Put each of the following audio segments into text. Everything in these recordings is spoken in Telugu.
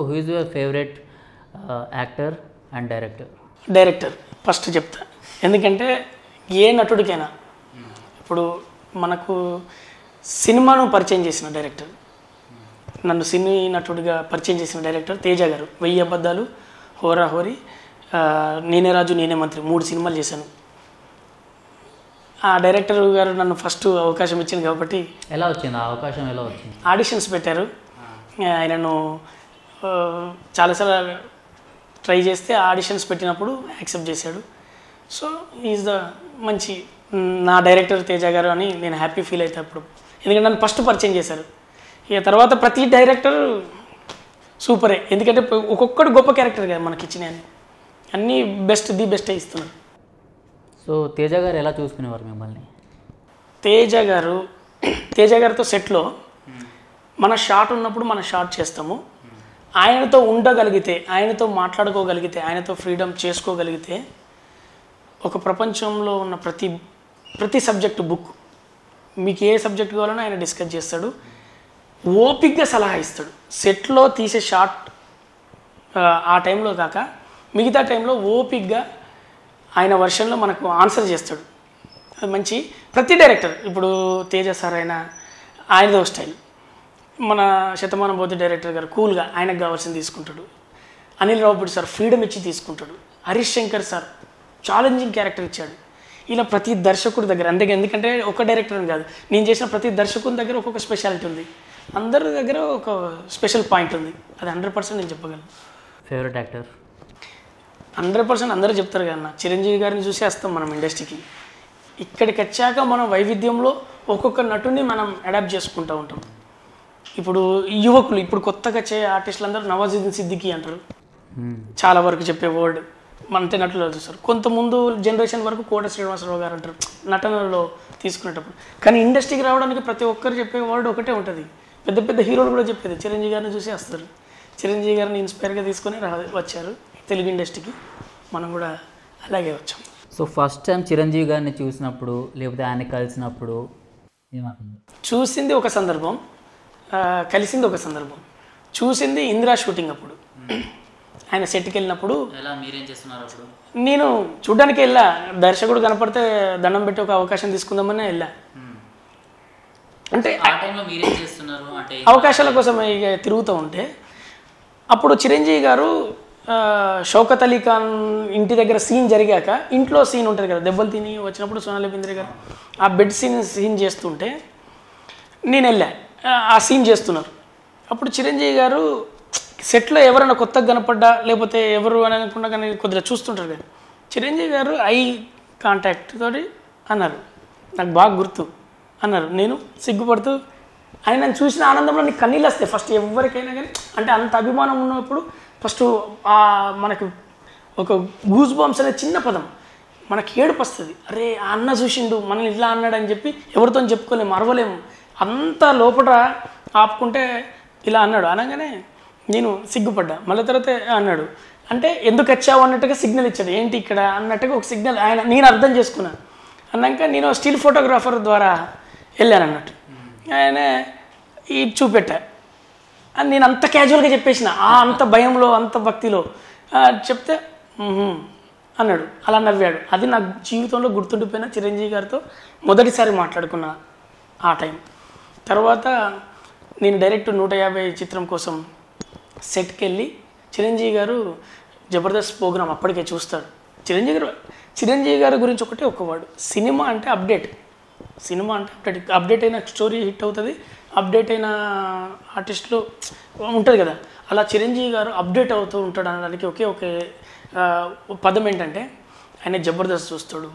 Who is your favourite actor and director director first చెప్తా ఎందుకంటే ఏ నటుడికైనా ఇప్పుడు మనకు సినిమాను పరిచయం చేసిన డైరెక్టర్ నన్ను సినీ నటుడిగా పరిచయం చేసిన డైరెక్టర్ తేజ గారు వెయ్యి అబద్ధాలు హోరా హోరీ ఆ, నేనే రాజు నేనే మంత్రి మూడు సినిమాలు చేశాను ఆ డైరెక్టర్ గారు నన్ను ఫస్ట్ అవకాశం ఇచ్చింది కాబట్టి ఎలా వచ్చింది ఆ అవకాశం ఎలా వచ్చింది ఆడిషన్స్ పెట్టారు ఆయనను ఆ, చాలాసార్లు ట్రై చేస్తే ఆడిషన్స్ పెట్టినప్పుడు యాక్సెప్ట్ చేశాడు సో ఈజ్ ద మంచి మ్, నా డైరెక్టర్ తేజ గారు అని నేను హ్యాపీ ఫీల్ అయితే అప్పుడు ఎందుకంటే నన్ను ఫస్ట్ పరిచయం చేశారు ఇక తర్వాత ప్రతి డైరెక్టర్ సూపరే ఎందుకంటే ఒక్కొక్కడు గొప్ప క్యారెక్టర్ కదా మనకి ఇచ్చిన అన్నీ బెస్ట్ ది బెస్ట్ ఇస్తున్నారు సో తేజ గారు ఎలా చూసుకునేవారు మిమ్మల్ని తేజ గారు తేజ గారితో సెట్లో మన షాట్ ఉన్నప్పుడు మన షాట్ చేస్తాము ఆయనతో ఉండగలిగితే ఆయనతో మాట్లాడుకోగలిగితే ఆయనతో ఫ్రీడమ్ చేసుకోగలిగితే ఒక ప్రపంచంలో ఉన్న ప్రతి ప్రతి సబ్జెక్టు బుక్ మీకు ఏ సబ్జెక్ట్ కావాలన్నా ఆయన డిస్కస్ చేస్తాడు ఓపిక్గా సలహా ఇస్తాడు సెట్లో తీసే షాట్ ఆ, ఆ టైంలో కాక మిగతా టైంలో ఓపిక్గా ఆయన వర్షన్లో మనకు ఆన్సర్ చేస్తాడు అది మంచి ప్రతి డైరెక్టర్ ఇప్పుడు తేజ సార్ అయినా ఆయనదో స్టైల్ మన శతమానం బోధి డైరెక్టర్ గారు కూల్గా ఆయనకు కావాల్సింది తీసుకుంటాడు అనిల్ రావుపూడి సార్ ఫ్రీడమ్ ఇచ్చి తీసుకుంటాడు Harish Shankar sir challenging character ఇచ్చాడు ఇలా ప్రతి దర్శకుడి దగ్గర అందుకే ఎందుకంటే ఒక డైరెక్టర్ అని కాదు నేను చేసిన ప్రతి దర్శకుని దగ్గర ఒక్కొక్క స్పెషాలిటీ ఉంది అందరి దగ్గర ఒక స్పెషల్ పాయింట్ ఉంది అది హండ్రెడ్ పర్సెంట్ నేను చెప్పగలను ఫేవరెట్ యాక్టర్ హండ్రెడ్ పర్సెంట్ అందరూ చెప్తారు కదా చిరంజీవి గారిని చూసి వస్తాం మనం ఇండస్ట్రీకి ఇక్కడికి వచ్చాక మనం వైవిధ్యంలో ఒక్కొక్క నటుని మనం అడాప్ట్ చేసుకుంటూ ఉంటాం ఇప్పుడు యువకులు ఇప్పుడు కొత్తగా వచ్చే ఆర్టిస్టులు అందరూ నవాజుద్దీన్ సిద్దికి అంటారు చాలా వరకు చెప్పే వర్డ్ అంతే నటులు చూస్తారు కొంత ముందు జనరేషన్ వరకు కోట శ్రీనివాసరావు గారు అంటారు నటనలో తీసుకునేటప్పుడు కానీ ఇండస్ట్రీకి రావడానికి ప్రతి ఒక్కరు చెప్పే వర్డ్ ఒకటే ఉంటుంది పెద్ద పెద్ద హీరోలు కూడా చెప్పేది చిరంజీవి గారిని చూసి వస్తారు చిరంజీవి గారిని ఇన్స్పైర్గా తీసుకొని రా వచ్చారు తెలుగు ఇండస్ట్రీకి మనం కూడా అలాగే వచ్చాం సో ఫస్ట్ టైం చిరంజీవి గారిని చూసినప్పుడు లేకపోతే ఆయన కలిసినప్పుడు ఏమవుతుంది చూసింది ఒక సందర్భం ఆ, కలిసింది ఒక సందర్భం చూసింది ఇందిరా షూటింగ్ అప్పుడు ఆయన సెట్కి వెళ్ళినప్పుడు ఎలా మీరేం చేస్తున్నారు అప్పుడు నేను చూడ్డానికి వెళ్ళా దర్శకుడు కనపడితే దండం పెట్టి ఒక అవకాశం తీసుకుందామని వెళ్ళా అంటే ఆ టైంలో మీరేం చేస్తున్నారు అంటే అవకాశాల కోసం ఇక తిరుగుతూ ఉంటే అప్పుడు చిరంజీవి గారు ఆ, షౌకత్ అలీ ఖాన్ ఇంటి దగ్గర సీన్ జరిగాక ఇంట్లో సీన్ ఉంటుంది కదా దెబ్బలు తిని వచ్చినప్పుడు సోనాలి బింద్రే గారు ఆ బెడ్ సీన్ సీన్ చేస్తుంటే నేను వెళ్ళా ఆ, ఆ సీన్ చేస్తున్నారు అప్పుడు చిరంజీవి గారు సెట్లో ఎవరైనా కొత్తగా కనపడ్డా లేకపోతే ఎవరు అని అనుకున్నా కానీ కొద్దిగా చూస్తుంటారు కదా చిరంజీవి గారు ఐ కాంటాక్ట్ తోటి అన్నారు నాకు బాగా గుర్తు అన్నారు నేను సిగ్గుపడుతూ ఆయన నన్ను చూసిన ఆనందంలో నీకు కన్నీళ్ళు వస్తాయి ఫస్ట్ ఎవరికైనా కానీ అంటే అంత అభిమానం ఉన్నప్పుడు ఫస్ట్ ఆ మనకు ఒక గూస్ బాంబ్స్ అనే చిన్న పదం మనకి ఏడుపు వస్తుంది అరే ఆ అన్న చూసిండు మనల్ని ఇట్లా అన్నాడు అని చెప్పి ఎవరితో చెప్పుకోలేము అరవలేము అంత లోపల ఆపుకుంటే ఇలా అన్నాడు అనగానే నేను సిగ్గుపడ్డా మళ్ళీ తర్వాత అన్నాడు అంటే ఎందుకు వచ్చావు అన్నట్టుగా సిగ్నల్ ఇచ్చాడు ఏంటి ఇక్కడ అన్నట్టుగా ఒక సిగ్నల్ ఆయన నేను అర్థం చేసుకున్నాను అన్నాక నేను స్టిల్ ఫోటోగ్రాఫర్ ద్వారా వెళ్ళాను అన్నట్టు ఆయన ఈ చూపెట్టా అని నేను అంత క్యాజువల్గా చెప్పేసిన ఆ అంత భయంలో అంత భక్తిలో ఆ, చెప్తే "మ్మ్హ్మ్" అన్నాడు అలా నవ్వాడు అది నా జీవితంలో గుర్తుండిపోయిన చిరంజీవి గారితో మొదటిసారి మాట్లాడుకున్న ఆ టైం తర్వాత నేను డైరెక్ట్ నూట యాభై చిత్రం కోసం సెట్కి వెళ్ళి చిరంజీవి గారు జబర్దస్త్ ప్రోగ్రామ్ అప్పటికే చూస్తాడు చిరంజీవి గారు చిరంజీవి గారి గురించి ఒకటే ఒక వర్డ్ సినిమా అంటే అప్డేట్ సినిమా అంటే అప్డేట్ అప్డేట్ అయిన స్టోరీ హిట్ అవుతుంది అప్డేట్ అయిన ఆర్టిస్టులు ఉంటుంది కదా అలా చిరంజీవి గారు అప్డేట్ అవుతూ ఉంటాడు అనడానికి ఒకే ఒకే ఆ, పదం ఏంటంటే ఆయన జబర్దస్త్ చూస్తాడు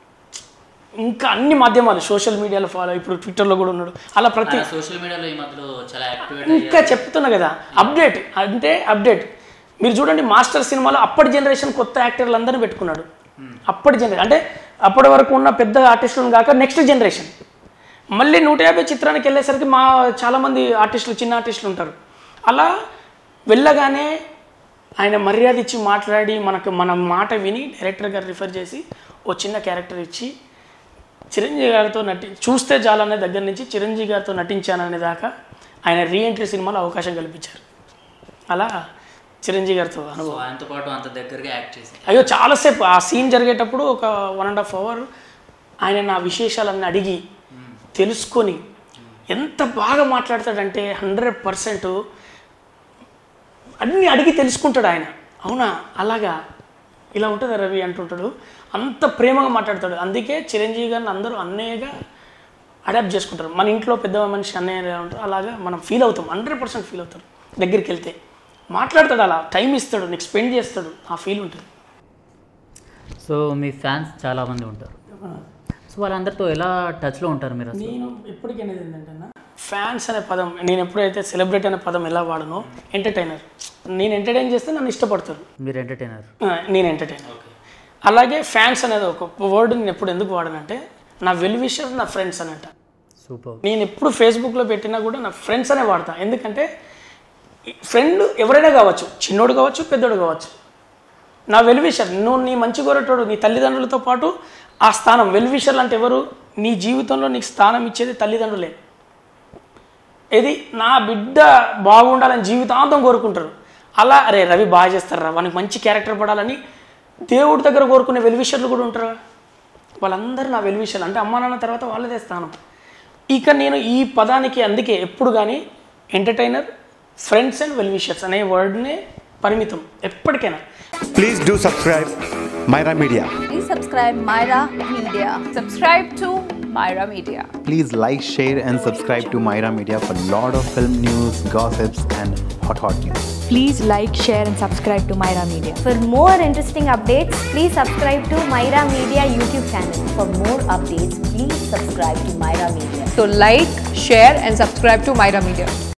ఇంకా అన్ని మాధ్యమాలు సోషల్ మీడియాలో ఫాలో ఇప్పుడు ట్విట్టర్లో కూడా ఉన్నాడు అలా ప్రతి సోషల్ మీడియాలో ఈ మధ్యలో చాలా యాక్టివేట్ ఇంకా చెప్తున్నా కదా అప్డేట్ అంటే అప్డేట్ మీరు చూడండి మాస్టర్ సినిమాలో అప్పటి జనరేషన్ కొత్త యాక్టర్లు అందరినీ పెట్టుకున్నాడు అప్పటి జనరేషన్ అంటే అప్పటి వరకు ఉన్న పెద్ద ఆర్టిస్టులను కాక నెక్స్ట్ జనరేషన్ మళ్ళీ నూట యాభై చిత్రానికి వెళ్ళేసరికి మా చాలామంది ఆర్టిస్టులు చిన్న ఆర్టిస్టులు ఉంటారు అలా వెళ్ళగానే ఆయన మర్యాద ఇచ్చి మాట్లాడి మనకు మన మాట విని డైరెక్టర్ గారు రిఫర్ చేసి ఓ చిన్న క్యారెక్టర్ ఇచ్చి చిరంజీవి గారితో నటి చూస్తే చాలనే దగ్గర నుంచి చిరంజీవి గారితో నటించాననే దాకా ఆయన రీఎంట్రీ సినిమాలో అవకాశం కల్పించారు అలా చిరంజీవి గారితో అనుభవం సో ఆయనతో పాటు అంత దగ్గరగా యాక్ట్ చేసి అయ్యో చాలాసేపు ఆ సీన్ జరిగేటప్పుడు ఒక వన్ అండ్ హాఫ్ అవర్ ఆయన నా విశేషాలన్నీ అడిగి తెలుసుకొని ఎంత బాగా మాట్లాడతాడంటే హండ్రెడ్ పర్సెంట్ అన్నీ అడిగి తెలుసుకుంటాడు ఆయన అవునా అలాగా ఇలా ఉంటుంది రవి అంటుంటాడు అంత ప్రేమగా మాట్లాడతాడు అందుకే చిరంజీవి గారిని అందరూ అన్నయ్యగా అడాప్ట్ చేసుకుంటారు మన ఇంట్లో పెద్ద మనిషి అన్నయ్య ఎలా ఉంటారు అలాగా మనం ఫీల్ అవుతాం హండ్రెడ్ పర్సెంట్ ఫీల్ అవుతారు దగ్గరికి వెళ్తే మాట్లాడతాడు అలా టైం ఇస్తాడు నీకు స్పెండ్ చేస్తాడు ఆ ఫీల్ ఉంటుంది సో మీ ఫ్యాన్స్ చాలామంది ఉంటారు సో వాళ్ళందరితో ఎలా టచ్లో ఉంటారు మీరు అసలు నేను ఎప్పటికీ అనేది ఏంటంటే ఫ్యాన్స్ అనే పదం నేను ఎప్పుడైతే సెలబ్రిటీ అనే పదం ఎలా వాడనో ఎంటర్టైనర్ నేను ఎంటర్టైన్ చేస్తే నన్ను ఇష్టపడతారు మీరు ఎంటర్టైనర్ ఆ, నేను ఎంటర్టైనర్ అలాగే ఫ్యాన్స్ అనేది ఒక వర్డ్ నేను ఎప్పుడు ఎందుకు వాడనంటే నా వెల్ విషర్ నా ఫ్రెండ్స్ అని అంట సూపర్ నేను ఎప్పుడు ఫేస్బుక్లో పెట్టినా కూడా నా ఫ్రెండ్స్ అనే వాడతా ఎందుకంటే ఫ్రెండ్ ఎవరైనా కావచ్చు చిన్నోడు కావచ్చు పెద్దోడు కావచ్చు నా వెల్విషర్ నువ్వు నీ మంచి కోరేటోడు నీ తల్లిదండ్రులతో పాటు ఆ స్థానం వెల్విషర్లు అంటే ఎవరు నీ జీవితంలో నీకు స్థానం ఇచ్చేది తల్లిదండ్రులే ఇది నా బిడ్డ బాగుండాలని జీవితాంతం కోరుకుంటారు అలా అరే రవి బాగా చేస్తారా వానికి మంచి క్యారెక్టర్ పడాలని దేవుడి దగ్గర కోరుకునే వెల్విషర్లు కూడా ఉంటారు వాళ్ళందరూ నా వెల్విషర్లు అంటే అమ్మా నాన్న తర్వాత వాళ్ళదే స్థానం ఇక నేను ఈ పదానికి అందుకే ఎప్పుడు కానీ ఎంటర్టైనర్ ఫ్రెండ్స్ అండ్ వెల్విషర్స్ అనే వర్డ్నే పరిమితం ఎప్పటికైనా Please do subscribe Myra Media. Please subscribe Myra Media. Subscribe to Myra Media. Please like, share, and subscribe to Myra Media for lot of film news, gossips, and hot hot news. Please like, share, and subscribe to Myra Media. For more interesting updates, please subscribe to Myra Media YouTube channel. For more updates, please subscribe to Myra Media. So like, share and subscribe to Myra Media.